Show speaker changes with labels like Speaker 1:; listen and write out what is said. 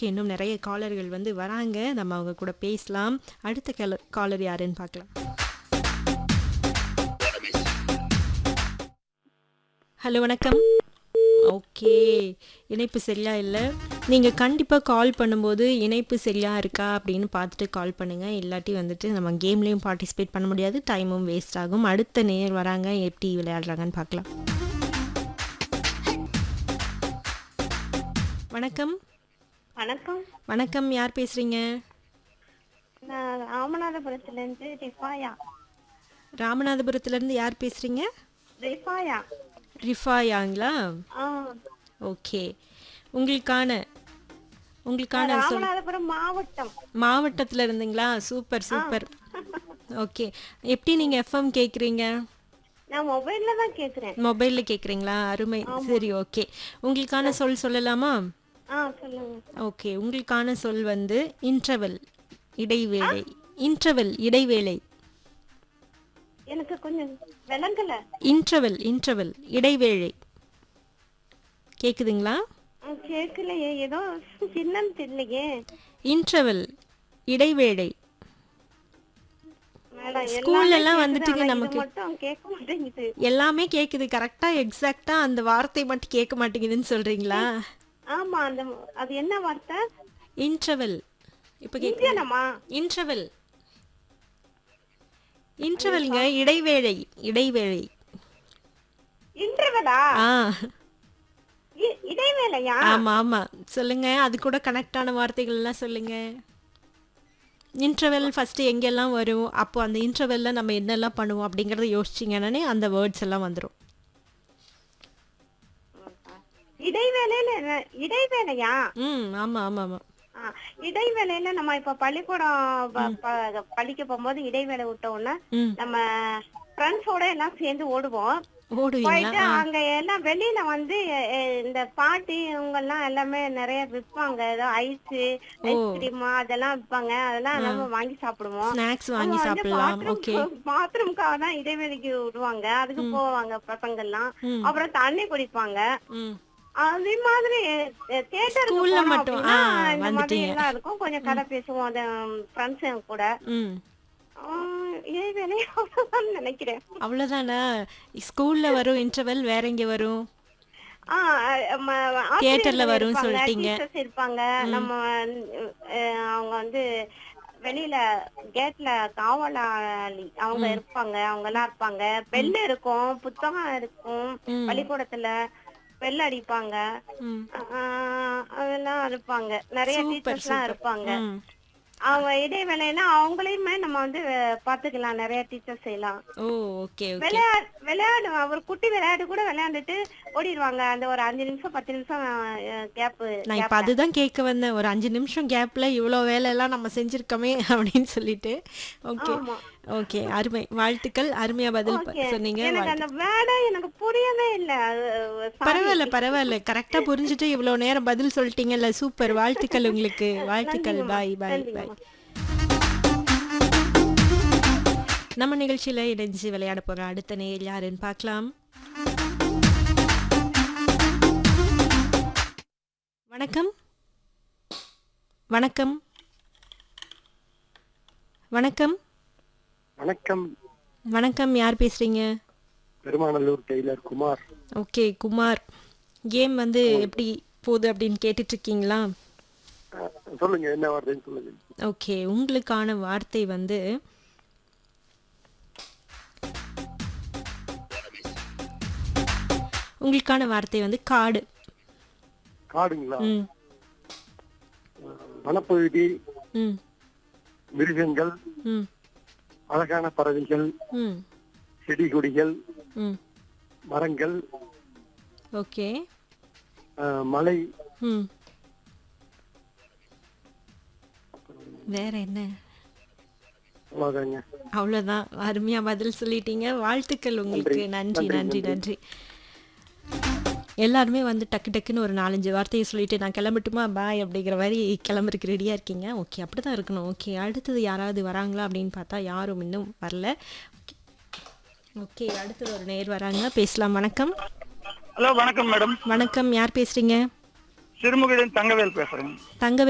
Speaker 1: Okay இன்னும் நிறைய காலர்கள் வந்து வராங்க நம்ம அவங்க கூட பேசலாம் அடுத்த காலர் காலர் யாருன்னு பார்க்கலாம் ஹலோ வணக்கம் ஓகே இணைப்பு சரியா இல்லை நீங்கள் கண்டிப்பாக கால் பண்ணும்போது இணைப்பு சரியா இருக்கா அப்படின்னு பார்த்துட்டு கால் பண்ணுங்கள் இல்லாட்டி வந்துட்டு நம்ம கேம்லேயும் பார்ட்டிசிபேட் பண்ண முடியாது டைமும் வேஸ்ட் ஆகும் அடுத்த நேர் வராங்க எப்படி விளையாடுறாங்கன்னு பார்க்கலாம் வணக்கம்
Speaker 2: வணக்கம்
Speaker 1: வணக்கம் யார் பேசுகிறீங்க
Speaker 2: நான் ராமநாதபுரத்துலேருந்து ரிஃபாயா
Speaker 1: ராமநாதபுரத்துலேருந்து யார் பேசுகிறீங்க
Speaker 2: ரிஃபாயா
Speaker 1: ரிஃபாயாங்களா
Speaker 2: ஆ
Speaker 1: ஓகே உங்களுக்கான உங்களுக்கான சொல்
Speaker 2: ராமநாதபுரம் மாவட்டம்
Speaker 1: மாவட்டத்தில் இருந்துங்களா சூப்பர் சூப்பர் ஓகே எப்படி நீங்கள் எஃப்எம் கேட்குறீங்க
Speaker 2: நான் மொபைல்ல தான் கேக்குறேன்
Speaker 1: மொபைலில் கேட்குறீங்களா அருமை சரி ஓகே உங்களுக்கான சொல் சொல்லலாமா
Speaker 2: ஆ சொல்லுங்க
Speaker 1: ஓகே உங்களுக்கான சொல் வந்து இன்டர்வல் இடைவேளை இன்டர்வல் இடைவேளை
Speaker 2: எனக்கு கொஞ்சம் விளங்கல
Speaker 1: இன்டர்வல் இன்டர்வல் இடைவேளை கேக்குதுங்களா
Speaker 2: ஆ, கேக்கலையே ஏதோ சின்னம் தெரியலையே
Speaker 1: இன்டர்வல் இடைவேளை
Speaker 2: மேடம்
Speaker 1: ஸ்கூல்ல எல்லாம்
Speaker 2: எல்லாமே
Speaker 1: வந்துட்டுங்க
Speaker 2: கேக்குது, ஆனா
Speaker 1: நமக்கு.
Speaker 2: இது மட்டும் கேட்க மாட்டேங்குது
Speaker 1: எல்லாமே கேக்குது கரெக்டா எக்ஸாக்டா அந்த வார்த்தை மட்டும் கேட்க மாட்டேங்குதுன்னு சொல்றீங்களா
Speaker 2: ஆமா அந்த அது என்ன வார்த்தை
Speaker 1: இன்டர்வல் இப்போ கேக்கு
Speaker 2: இந்தியனமா
Speaker 1: இன்டர்வல் இன்டர்வல்ங்க இடைவேளை இடைவேளை
Speaker 2: இன்டர்வலா
Speaker 1: ஆ
Speaker 2: இ- இடைவேளையா
Speaker 1: ஆமா ஆமா சொல்லுங்க அது கூட கனெக்ட் ஆன வார்த்தைகள் எல்லாம் சொல்லுங்க இன்டர்வெல் ஃபர்ஸ்ட் எங்கெல்லாம் வரும் அப்போ அந்த இன்டர்வெல்ல நம்ம என்னெல்லாம் பண்ணுவோம் அப்படிங்கறத யோசிச்சிங்கன்னாலே அந்த வேர்ட்ஸ் எல்லாம் வந்துடும்
Speaker 2: இடைவேளையில என்ன- இடைவேளையா
Speaker 1: ம் ஆமா ஆமா ஆமா
Speaker 2: ஆ, இடைவேளையில நம்ம இப்ப பள்ளிக்கூடம் ப- ப- படிக்க போகும்போது இடைவேளை விட்ட உடனே
Speaker 1: ம்
Speaker 2: நம்ம ஃப்ரெண்ட்ஸோட எல்லாம் சேர்ந்து ஓடுவோம்
Speaker 1: ஓடுவீங்களா
Speaker 2: போயிட்டு அங்க எல்லாம் வெளியில வந்து எ, இந்த பாட்டி இவங்க எல்லாம் எல்லாமே நிறைய விற்பாங்க ஏதோ ஐஸ் ஐஸ்கிரீம் அதெல்லாம் விற்பாங்க அதெல்லாம் நம்ம வாங்கி சாப்பிடுவோம்
Speaker 1: ஸ்நாக்ஸ் வாங்கி சாப்பிடலாம் ஓகே
Speaker 2: பாத்ரூம்காக தான் இடைவெளிக்கு விடுவாங்க அதுக்கு போவாங்க பசங்க எல்லாம்
Speaker 1: ம்.
Speaker 2: அப்புறம் தண்ணி குடிப்பாங்க
Speaker 1: ம்
Speaker 2: அதே மாதிரி தியேட்டருக்கு
Speaker 1: ஸ்கூல்ல
Speaker 2: போனோம்
Speaker 1: மட்டும்,
Speaker 2: அப்படின்னா
Speaker 1: ஆ,
Speaker 2: இந்த மாதிரி
Speaker 1: வந்துட்டீங்க.
Speaker 2: எல்லாம் இருக்கும் கொஞ்சம் கதை பேசுவோம் அது ஃப்ரெண்ட்ஸ் கூட
Speaker 1: ம்
Speaker 2: ஆ, இடைவேளை அவ்வளவுதான் நினைக்கிறேன்
Speaker 1: அவ்வளோதானே ஸ்கூல்ல வரும் இன்டர்வெல் வேற எங்க வரும்
Speaker 2: ஆ, ம- ஆசிரியர்கள்
Speaker 1: தியேட்டர்ல வரும்னு
Speaker 2: இருப்பாங்க,
Speaker 1: சொல்லிட்டீங்க.
Speaker 2: teachers இருப்பாங்க நம்ம அஹ், அவங்க வந்து வெளியில கேட்ல காவலாளி அவங்க இருப்பாங்க அவங்க எல்லாம் இருப்பாங்க பெல் இருக்கும் புத்தகம் இருக்கும்
Speaker 1: ம்.
Speaker 2: பள்ளிக்கூடத்துல பெல் அடிப்பாங்க
Speaker 1: ம்
Speaker 2: ஆஹ், அதெல்லாம் இருப்பாங்க நிறைய
Speaker 1: சூப்பர்
Speaker 2: டீச்சர்ஸ் எல்லாம்
Speaker 1: சூப்பர்
Speaker 2: இருப்பாங்க
Speaker 1: ம்
Speaker 2: அவங்க இடைவேளைனா அவங்களையுமே நம்ம வந்து அஹ், பாத்துக்கலாம் நிறைய டீச்சர்ஸ் எல்லாம்
Speaker 1: ஓ ஓகே ஓகே
Speaker 2: விளையாடு விளையாடுவான் ஒரு குட்டி விளையாட்டு கூட விளையாண்டுட்டு ஓடிடுவாங்க அந்த ஒரு அஞ்சு நிமிஷம் பத்து நிமிஷம் கேப்
Speaker 1: நான் இப்போ அதுதான் கேட்க வந்தேன் ஒரு அஞ்சு நிமிஷம் கேப்ல இவ்வளோ வேலையெல்லாம் நம்ம செஞ்சிருக்கோமே அப்படின்னு சொல்லிட்டு ஓகே
Speaker 2: ஆமா.
Speaker 1: ஓகே அருமை வாழ்த்துக்கள் அருமையா பதில் ப- சொன்னீங்க
Speaker 2: எனக்கு அந்த வேலை எனக்கு புரியவே இல்ல அது, sorry.
Speaker 1: பரவாயில்ல பரவாயில்ல கரெக்டா புரிஞ்சுட்டு இவ்வளோ நேரம் பதில் சொல்லிட்டீங்கல்ல சூப்பர் வாழ்த்துக்கள் உங்களுக்கு வாழ்த்துக்கள்
Speaker 2: நன்றிம்மா.
Speaker 1: பாய் பாய்
Speaker 2: நன்றிம்மா.
Speaker 1: பாய் நம்ம நிகழ்ச்சியில இணைஞ்சு விளையாட போற அடுத்த நேர் யாருன்னு பார்க்கலாம் வணக்கம் வணக்கம் வணக்கம்
Speaker 3: வணக்கம்
Speaker 1: வணக்கம் யார் பேசுறீங்க
Speaker 3: Perumanallur tailor Kumar
Speaker 1: okay Kumar game வந்து எப்படி போகுது அப்படின்னு கேட்டுட்டு இருக்கீங்களா
Speaker 3: அஹ், சொல்லுங்க என்ன வார்த்தைன்னு சொல்லுங்க
Speaker 1: ஓகே உங்களுக்கான வார்த்தை வந்து உங்களுக்கான வார்த்தை வந்து காடு
Speaker 3: காடுங்களா
Speaker 1: ம்
Speaker 3: வனப்பகுதி
Speaker 1: ம்
Speaker 3: மிருகங்கள்
Speaker 1: ம்
Speaker 3: அழகான பறவைகள்
Speaker 1: ம்
Speaker 3: செடி கொடிகள்
Speaker 1: ம்
Speaker 3: மரங்கள்
Speaker 1: ஓகே
Speaker 3: அஹ், மலை
Speaker 1: ம் வேற என்ன
Speaker 3: அவ்வளோதாங்க
Speaker 1: அவ்வளோதான் அருமையா பதில் சொல்லிட்டீங்க வாழ்த்துக்கள் உங்களுக்கு நன்றி நன்றி நன்றி எல்லாருமே வந்து டக்கு டக்குன்னு ஒரு நாலஞ்சு வார்த்தையை சொல்லிட்டு நான் கிளம்பட்டுமா பாய் அப்படிங்கிற மாதிரி கிளம்புறதுக்கு ரெடியாக இருக்கீங்க ஓகே அப்படி தான் இருக்கணும் ஓகே அடுத்தது யாராவது வராங்களா அப்படின்னு பார்த்தா யாரும் இன்னும் வரல ஓகே அடுத்தது ஒரு நேர் வராங்க பேசலாம் வணக்கம்
Speaker 4: ஹலோ வணக்கம் மேடம்
Speaker 1: வணக்கம் யார் பேசுறீங்க
Speaker 4: சிறுமுகையிலிருந்து தங்கவேல் பேசுறேன்
Speaker 1: தங்க